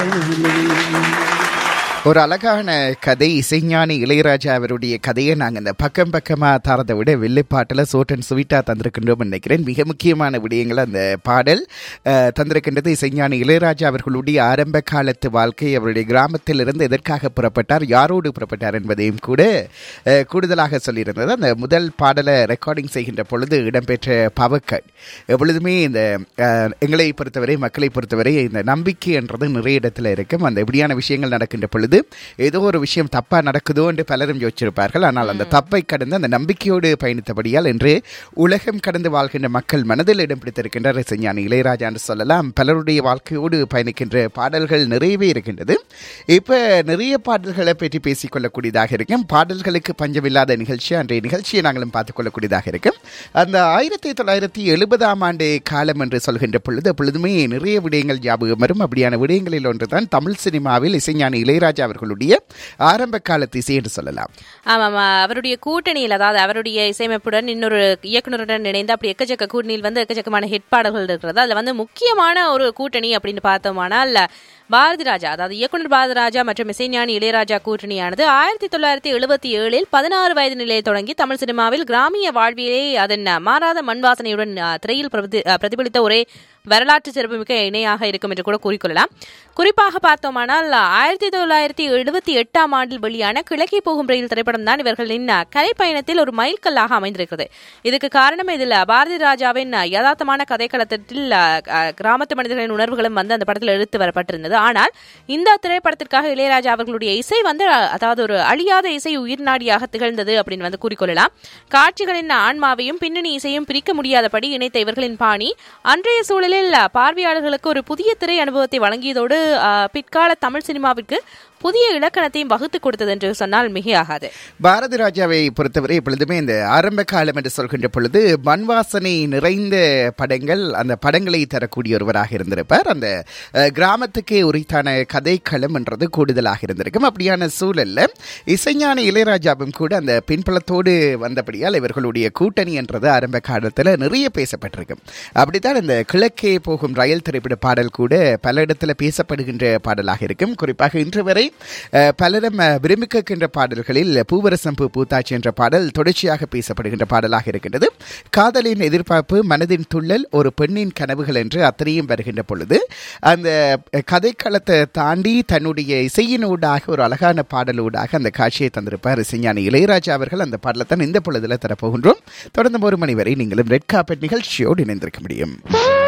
ஒரு அழகான கதை இசைஞானி இளையராஜா அவருடைய கதையை நாங்கள் இந்த பக்கம் பக்கமாக தரதை விட வெள்ளைப்பாட்டில் சோட் அண்ட் ஸ்வீட்டாக தந்திருக்கின்றோம் நினைக்கிறேன் மிக முக்கியமான விடயங்கள் அந்த பாடல் அஹ், தந்திருக்கின்றது இசைஞானி இளையராஜா அவர்களுடைய ஆரம்ப காலத்து வாழ்க்கை அவருடைய கிராமத்தில் இருந்து எதற்காக புறப்பட்டார் யாரோடு புறப்பட்டார் என்பதையும் கூட அஹ், கூடுதலாக சொல்லியிருந்தது அந்த முதல் பாடலை ரெக்கார்டிங் செய்கின்ற பொழுது இடம்பெற்ற பவக்கட் எப்பொழுதுமே இந்த அஹ், எங்களை பொறுத்தவரை மக்களை பொறுத்தவரை இந்த நம்பிக்கை என்றது நிறைய இடத்துல இருக்கும் அந்த இப்படியான விஷயங்கள் நடக்கின்ற பொழுது ஏதோ ஒரு விஷயம் தப்பா நடக்குதோ என்று பலரும் யோசிச்சிருப்பார்கள் ஆனால் அந்த தப்பை கடந்து அந்த நம்பிக்கையோடு பயணித்தபடியால் இன்று உலகம் கடந்து வாழ்கின்ற மக்கள் மனதில் இடம் பிடித்திருக்கின்ற இசைஞானி இளையராஜா என்று சொல்லலாம் பலருடைய வாழ்க்கையோடு பயணிக்கின்ற பாடல்கள் நிறையவே இருக்கின்றது இப்ப நிறைய பாடல்களை பற்றி பேசிக்கொள்ளக்கூடியதாக இருக்கும் பாடல்களுக்கு பஞ்சமில்லாத நிகழ்ச்சி அன்றைய நிகழ்ச்சியை நாங்களும் பார்த்துக் கொள்ளக்கூடியதாக இருக்கும் அந்த ஆயிரத்தி தொள்ளாயிரத்தி எழுபதாம் ஆண்டு காலம் என்று சொல்கின்ற பொழுது அப்பொழுதுமே நிறைய விடயங்கள் ஞாபகம் வரும் அப்படியான விடயங்களில் ஒன்றுதான் தமிழ் சினிமாவில் இசைஞானி இளையராஜா அவர்களுடைய ஆரம்ப காலத்து இசை என்று சொல்லலாம் ஆமாம் ஆ, அவருடைய கூட்டணியில் அதாவது அவருடைய இசையமைப்புடன் இன்னொரு இயக்குனருடன் இணைந்து அப்படி எக்கச்சக்க கூட்டணியில் வந்து எக்கச்சக்கமான ஹிட் பாடல்கள் இருக்கிறது அதுல வந்து முக்கியமான ஒரு கூட்டணி அப்படின்னு பார்த்தோமானால் பாரதி ராஜா அதாவது இயக்குனர் பாரதி ராஜா மற்றும் இசைஞானி இளையராஜா கூட்டணியானது ஆயிரத்தி தொள்ளாயிரத்தி எழுபத்தி ஏழில் பதினாறு வயது நிலையில் தொடங்கி தமிழ் சினிமாவில் கிராமிய வாழ்விலே அதன் மாறாத மண் வாசனையுடன் ஆ, திரையில் பிரதி- ஆ, பிரதிபலித்த ஒரே வரலாற்று சிறப்புமிக்க இணையாக இருக்கும் என்று கூட கூறிக்கொள்ளலாம் குறிப்பாக பார்த்தோமானால் ஆயிரத்தி தொள்ளாயிரத்தி எழுபத்தி எட்டாம் ஆண்டில் வெளியான கிழக்கே போகும் ரயில் திரைப்படம் தான் இவர்களின் கலை பயணத்தில் ஒரு மைல்கல்லாக அமைந்திருக்கிறது இதுக்கு காரணம் இதில் பாரதி ராஜாவின் யதார்த்தமான கதைக்களத்தில் அஹ், அஹ், கிராமத்து மனிதர்களின் உணர்வுகளும் வந்து அந்த படத்தில் எடுத்து வரப்பட்டிருந்தது ஆனால் இந்த திரைப்படத்திற்காக இளையராஜா அவர்களுடைய இசை வந்து அஹ், அதாவது ஒரு அழியாத இசை உயிர்நாடியாக திகழ்ந்தது அப்படின்னு வந்து கூறிக்கொள்ளலாம் காட்சிகளின் ஆன்மாவையும் பின்னணி இசையும் பிரிக்க முடியாதபடி இணைத்த இவர்களின் பாணி அன்றைய சூழலில் பார்வையாளர்களுக்கு ஒரு புதிய திரை அனுபவத்தை வழங்கியதோடு அஹ், பிற்கால தமிழ் சினிமாவிற்கு புதிய இலக்கணத்தையும் வகுத்து கொடுத்தது என்று சொன்னால் மிகையாகாது பாரதி ராஜாவை பொறுத்தவரை எப்பொழுதுமே இந்த ஆரம்ப காலம் என்று சொல்கின்ற பொழுது மண் வாசனை நிறைந்த படங்கள் அந்த படங்களை தரக்கூடிய ஒருவராக இருந்திருப்பார் அந்த அஹ், கிராமத்துக்கே உரித்தான கதைக்களம் என்றது கூடுதலாக இருந்திருக்கும் அப்படியான சூழல்ல இசைஞானி இளையராஜாவும் கூட அந்த பின்பலத்தோடு வந்தபடியால் இவர்களுடைய கூட்டணி என்றது ஆரம்ப காலத்தில் நிறைய பேசப்பட்டிருக்கும் அப்படித்தான் இந்த கிழக்கே போகும் ரயில் திரைப்பட பாடல் கூட பல இடத்துல பேசப்படுகின்ற பாடலாக இருக்கும் குறிப்பாக இன்று வரை அஹ், பலரும் அஹ், விரும்பி கேட்கின்ற பாடல்களில் பூவரசம் பூ பூத்தாச்சி என்ற பாடல் தொடர்ச்சியாக பேசப்படுகின்ற பாடலாக இருக்கின்றது காதலின் எதிர்பார்ப்பு மனதின் துள்ளல் ஒரு பெண்ணின் கனவுகள் என்று அத்தனையும் வருகின்ற பொழுது அந்த அஹ், கதைக்களத்தை தாண்டி தன்னுடைய இசையினூடாக ஒரு அழகான பாடலூடாக அந்த காட்சியை தந்திருப்பார் இசைஞானி இளையராஜா அவர்கள் அந்த பாடலை தான் இந்த பொழுதுல தரப்போகின்றோம் தொடர்ந்து ஒரு மணி வரை நீங்களும் ரெட் கார்பெட் நிகழ்ச்சியோடு இணைந்திருக்க முடியும்